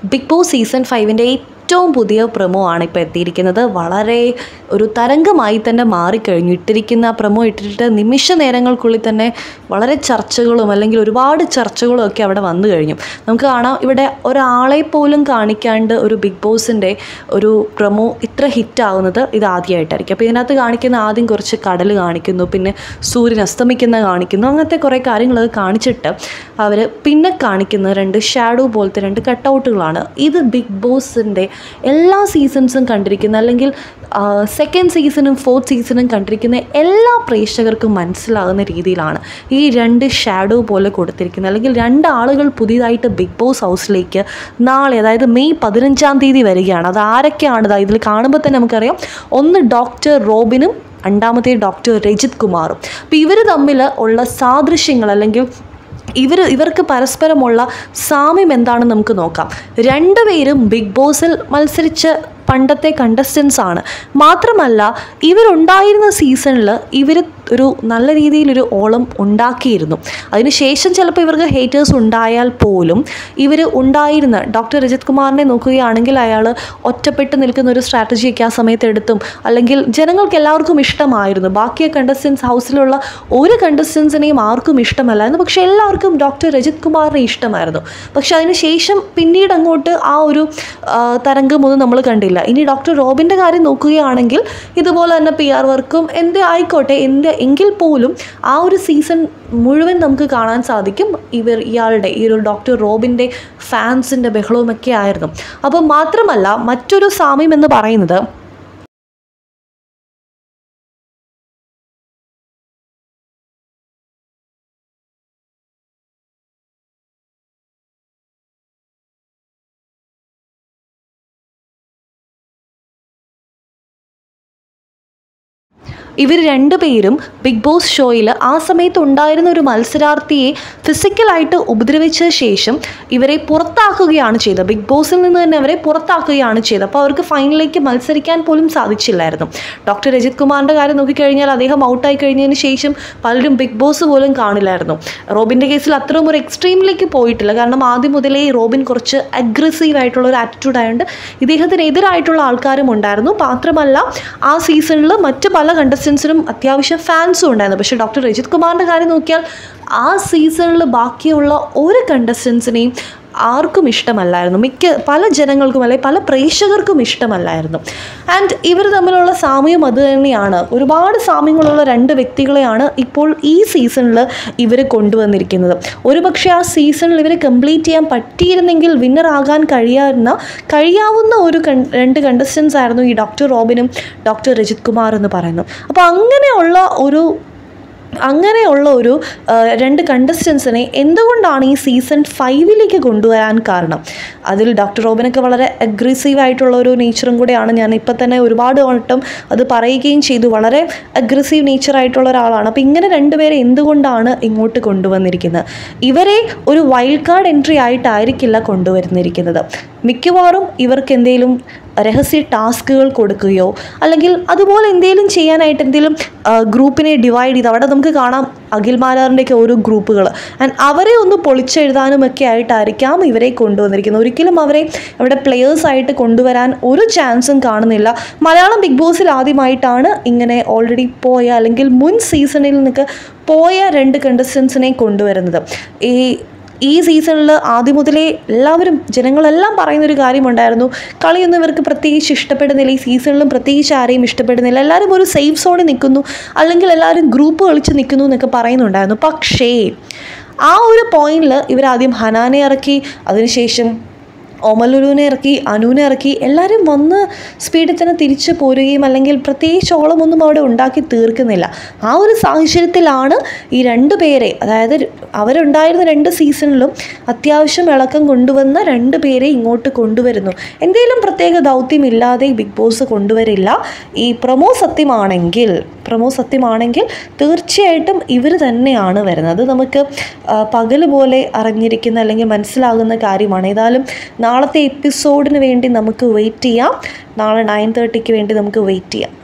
big boss season ഫൈവിൻ്റെ ഏറ്റവും പുതിയ പ്രമോ ആണ് ഇപ്പോൾ എത്തിയിരിക്കുന്നത് വളരെ ഒരു തരംഗമായി തന്നെ മാറിക്കഴിഞ്ഞു ഇട്ടിരിക്കുന്ന പ്രമോ ഇട്ടിട്ട് നിമിഷ നേരങ്ങൾക്കുള്ളിൽ തന്നെ വളരെ ചർച്ചകളും അല്ലെങ്കിൽ ഒരുപാട് ചർച്ചകളും ഒക്കെ അവിടെ വന്നു കഴിഞ്ഞു നമുക്ക് കാണാം ഇവിടെ ഒരാളെ പോലും കാണിക്കാണ്ട് ഒരു ബിഗ് ബോസിൻ്റെ ഒരു പ്രമോ ഇത്ര ഹിറ്റാവുന്നത് ഇത് ആദ്യമായിട്ടായിരിക്കും അപ്പോൾ ഇതിനകത്ത് കാണിക്കുന്ന ആദ്യം കുറച്ച് കടൽ കാണിക്കുന്നു പിന്നെ സൂര്യൻ അസ്തമിക്കുന്ന കാണിക്കുന്നു അങ്ങനത്തെ കുറേ കാര്യങ്ങളൊക്കെ കാണിച്ചിട്ട് അവർ പിന്നെ കാണിക്കുന്ന രണ്ട് ഷാഡോ പോലത്തെ രണ്ട് കട്ടൗട്ടുകളാണ് ഇത് ബിഗ് ബോസിൻ്റെ എല്ലാ സീസൺസും കണ്ടിരിക്കുന്ന അല്ലെങ്കിൽ സെക്കൻഡ് സീസണും ഫോർത്ത് സീസണും കണ്ടിരിക്കുന്ന എല്ലാ പ്രേക്ഷകർക്കും മനസ്സിലാകുന്ന രീതിയിലാണ് ഈ രണ്ട് ഷാഡോ പോലെ കൊടുത്തിരിക്കുന്നത് അല്ലെങ്കിൽ രണ്ട് ആളുകൾ പുതിയതായിട്ട് ബിഗ് ബോസ് ഹൗസിലേക്ക് നാളെ അതായത് മെയ് പതിനഞ്ചാം തീയതി വരികയാണ് അത് ആരൊക്കെയാണ് ഇതാ ഇതിൽ കാണുമ്പോൾ തന്നെ നമുക്കറിയാം ഒന്ന് ഡോക്ടർ റോബിനും രണ്ടാമത്തെ ഡോക്ടർ രജിത് കുമാറും അപ്പോൾ ഇവർ തമ്മിൽ ഉള്ള സാദൃശ്യങ്ങൾ അല്ലെങ്കിൽ ഇവർ ഇവർക്ക് പരസ്പരമുള്ള സാമ്യം എന്താണെന്ന് നമുക്ക് നോക്കാം രണ്ടുപേരും ബിഗ് ബോസിൽ മത്സരിച്ച് പണ്ടത്തെ കണ്ടസ്റ്റൻസ് ആണ് മാത്രമല്ല ഇവരുണ്ടായിരുന്ന സീസണിൽ ഇവർ ഒരു നല്ല രീതിയിലൊരു ഓളം ഉണ്ടാക്കിയിരുന്നു അതിനുശേഷം ചിലപ്പോൾ ഇവർക്ക് ഹേറ്റേഴ്സ് ഉണ്ടായാൽ പോലും ഇവർ ഉണ്ടായിരുന്ന ഡോക്ടർ രജിത് കുമാറിനെ നോക്കുകയാണെങ്കിൽ അയാൾ ഒറ്റപ്പെട്ട് നിൽക്കുന്ന ഒരു സ്ട്രാറ്റജിയൊക്കെ ആ സമയത്ത് എടുത്തും അല്ലെങ്കിൽ ജനങ്ങൾക്ക് എല്ലാവർക്കും ഇഷ്ടമായിരുന്നു ബാക്കി കണ്ടസ്റ്റൻസ് ഹൗസിലുള്ള ഒരു കണ്ടസ്റ്റൻസിനെയും ആർക്കും ഇഷ്ടമല്ലായിരുന്നു പക്ഷേ എല്ലാവർക്കും ഡോക്ടർ രജിത് കുമാറിനെ ഇഷ്ടമായിരുന്നു പക്ഷേ അതിനുശേഷം പിന്നീട് അങ്ങോട്ട് ആ ഒരു ആ, തരംഗമൊന്നും നമ്മൾ കണ്ടില്ല ഇനി ഡോക്ടർ റോബിൻ്റെ കാര്യം നോക്കുകയാണെങ്കിൽ ഇതുപോലെ തന്നെ പി ആർ വർക്കും എന്ത് ആയിക്കോട്ടെ എന്ത് എങ്കിൽ പോലും ആ ഒരു സീസൺ മുഴുവൻ നമുക്ക് കാണാൻ സാധിക്കും ഇവർ ഇയാളുടെ ഈ ഒരു ഡോക്ടർ റോബിൻ്റെ ഫാൻസിൻ്റെ ബഹളവുമൊക്കെ ആയിരുന്നു അപ്പം മാത്രമല്ല മറ്റൊരു സാമ്യം എന്ന് പറയുന്നത് ഇവർ രണ്ടുപേരും ബിഗ് ബോസ് ഷോയിൽ ആ സമയത്ത് ഉണ്ടായിരുന്ന ഒരു മത്സരാർത്ഥിയെ ഫിസിക്കലായിട്ട് ഉപദ്രവിച്ച ശേഷം ഇവരെ പുറത്താക്കുകയാണ് ചെയ്തത് ബിഗ് ബോസിൽ നിന്ന് തന്നെ അവരെ പുറത്താക്കുകയാണ് ചെയ്തത് അപ്പോൾ അവർക്ക് ഫൈനലിലേക്ക് മത്സരിക്കാൻ പോലും സാധിച്ചില്ലായിരുന്നു ഡോക്ടർ രജിത് കുമാറിൻ്റെ കാര്യം നോക്കിക്കഴിഞ്ഞാൽ അദ്ദേഹം ഔട്ടായി കഴിഞ്ഞതിന് ശേഷം പലരും ബിഗ് ബോസ് പോലും കാണില്ലായിരുന്നു റോബിൻ്റെ കേസിൽ അത്രയും ഒരു എക്സ്ട്രീമിലേക്ക് പോയിട്ടില്ല കാരണം ആദ്യം മുതലേ റോബിൻ കുറച്ച് അഗ്രസീവ് ആയിട്ടുള്ള ഒരു ആറ്റിറ്റ്യൂഡ് ആയതുകൊണ്ട് ഇദ്ദേഹത്തിന് എതിരായിട്ടുള്ള ആൾക്കാരും ഉണ്ടായിരുന്നു മാത്രമല്ല ആ സീസണിൽ മറ്റ് പല കണ്ടസ്റ്റൻസിനും അത്യാവശ്യം ഫാൻസും ഉണ്ടായിരുന്നു പക്ഷേ ഡോക്ടർ രജിത് കുമാറിൻ്റെ കാര്യം നോക്കിയാൽ ആ സീസണിൽ ബാക്കിയുള്ള ഒരു കണ്ടസ്റ്റൻസിനെയും ആർക്കും ഇഷ്ടമല്ലായിരുന്നു മിക്ക പല ജനങ്ങൾക്കും അല്ലെങ്കിൽ പല പ്രേക്ഷകർക്കും ഇഷ്ടമല്ലായിരുന്നു ആൻഡ് ഇവർ തമ്മിലുള്ള സാമ്യം അത് തന്നെയാണ് ഒരുപാട് സാമ്യങ്ങളുള്ള രണ്ട് വ്യക്തികളെയാണ് ഇപ്പോൾ ഈ സീസണിൽ ഇവർ കൊണ്ടുവന്നിരിക്കുന്നത് ഒരുപക്ഷെ ആ സീസണിൽ ഇവർ കംപ്ലീറ്റ് ചെയ്യാൻ പറ്റിയിരുന്നെങ്കിൽ വിന്നർ ആകാൻ കഴിയാവുന്ന കഴിയാവുന്ന ഒരു കൺ രണ്ട് കണ്ടസ്റ്റൻസ് ആയിരുന്നു ഈ ഡോക്ടർ റോബിനും ഡോക്ടർ രജിത് കുമാർ എന്ന് പറയുന്നു അപ്പോൾ അങ്ങനെയുള്ള ഒരു അങ്ങനെയുള്ള ഒരു ആ, രണ്ട് കണ്ടസ്റ്റൻസിനെ എന്തുകൊണ്ടാണ് ഈ സീസൺ ഫൈവിലേക്ക് കൊണ്ടുവരാൻ കാരണം അതിൽ ഡോക്ടർ റോബിനൊക്കെ വളരെ അഗ്രസീവ് ആയിട്ടുള്ള ഒരു നേച്ചറും കൂടെയാണ് ഞാൻ ഇപ്പം തന്നെ ഒരുപാട് വട്ടം അത് പറയുകയും ചെയ്തു വളരെ അഗ്രസീവ് നേച്ചർ ആയിട്ടുള്ള ഒരാളാണ് അപ്പോൾ ഇങ്ങനെ രണ്ടുപേരെ എന്തുകൊണ്ടാണ് ഇങ്ങോട്ട് കൊണ്ടുവന്നിരിക്കുന്നത് ഇവരെ ഒരു വൈൽഡ് കാർഡ് എൻട്രി ആയിട്ടായിരിക്കില്ല കൊണ്ടുവരുന്നിരിക്കുന്നത് മിക്കവാറും ഇവർക്ക് എന്തെങ്കിലും രഹസ്യ ടാസ്കുകൾ കൊടുക്കുകയോ അല്ലെങ്കിൽ അതുപോലെ എന്തെങ്കിലും ചെയ്യാനായിട്ട് എന്തെങ്കിലും ഗ്രൂപ്പിനെ ഡിവൈഡ് ചെയ്ത് അവിടെ നമുക്ക് കാണാം അഖിൽ മാലാറിൻ്റെയൊക്കെ ഓരോ ഗ്രൂപ്പുകൾ ആൻഡ് അവരെ ഒന്ന് പൊളിച്ചെഴുതാനും ഒക്കെ ആയിട്ടായിരിക്കാം ഇവരെ കൊണ്ടുവന്നിരിക്കുന്നത് ഒരിക്കലും അവരെ ഇവിടെ പ്ലെയേഴ്സ് ആയിട്ട് കൊണ്ടുവരാൻ ഒരു ചാൻസും കാണുന്നില്ല മലയാളം ബിഗ് ബോസിൽ ആദ്യമായിട്ടാണ് ഇങ്ങനെ ഓൾറെഡി പോയ അല്ലെങ്കിൽ മുൻ സീസണിൽ നിന്നൊക്കെ പോയ രണ്ട് കണ്ടസ്റ്റൻസിനെ കൊണ്ടുവരുന്നത് ഈ ഈ സീസണിൽ ആദ്യം മുതലേ എല്ലാവരും ജനങ്ങളെല്ലാം പറയുന്നൊരു കാര്യമുണ്ടായിരുന്നു കളിയൊന്നും ഇവർക്ക് പ്രത്യേകിച്ച് ഇഷ്ടപ്പെടുന്നില്ല ഈ സീസണിലും പ്രത്യേകിച്ച് ആരെയും ഇഷ്ടപ്പെടുന്നില്ല എല്ലാവരും ഒരു സേഫ് സോണിൽ നിൽക്കുന്നു അല്ലെങ്കിൽ എല്ലാവരും ഗ്രൂപ്പ് കളിച്ച് നിൽക്കുന്നു എന്നൊക്കെ പറയുന്നുണ്ടായിരുന്നു പക്ഷേ ആ ഒരു പോയിന്റിൽ ഇവരാദ്യം ഹനാനെ ഇറക്കി അതിനുശേഷം ഓമലുലുവിനെ ഇറക്കി അനുവിനെ ഇറക്കി എല്ലാവരും വന്ന് സ്പീഡിൽ തന്നെ തിരിച്ചു പോരുകയും അല്ലെങ്കിൽ പ്രത്യേകിച്ച് ഓളമൊന്നും അവിടെ ഉണ്ടാക്കി തീർക്കുന്നില്ല ആ ഒരു സാഹചര്യത്തിലാണ് ഈ രണ്ട് പേരെ അതായത് അവരുണ്ടായിരുന്ന രണ്ട് സീസണിലും അത്യാവശ്യം ഇളക്കം കൊണ്ടുവന്ന രണ്ട് പേരെ ഇങ്ങോട്ട് കൊണ്ടുവരുന്നു എന്തെങ്കിലും പ്രത്യേക ദൗത്യമില്ലാതെ ബിഗ് ബോസ് കൊണ്ടുവരില്ല ഈ പ്രമോ സത്യമാണെങ്കിൽ പ്രമോ സത്യമാണെങ്കിൽ തീർച്ചയായിട്ടും ഇവർ തന്നെയാണ് വരുന്നത് അത് നമുക്ക് ആ, പകല് പോലെ അറിഞ്ഞിരിക്കുന്ന അല്ലെങ്കിൽ മനസ്സിലാകുന്ന കാര്യമാണ് ഏതായാലും നാളത്തെ എപ്പിസോഡിന് വേണ്ടി നമുക്ക് വെയിറ്റ് ചെയ്യാം നാളെ നയൻ തേർട്ടിക്ക് വേണ്ടി നമുക്ക് വെയിറ്റ് ചെയ്യാം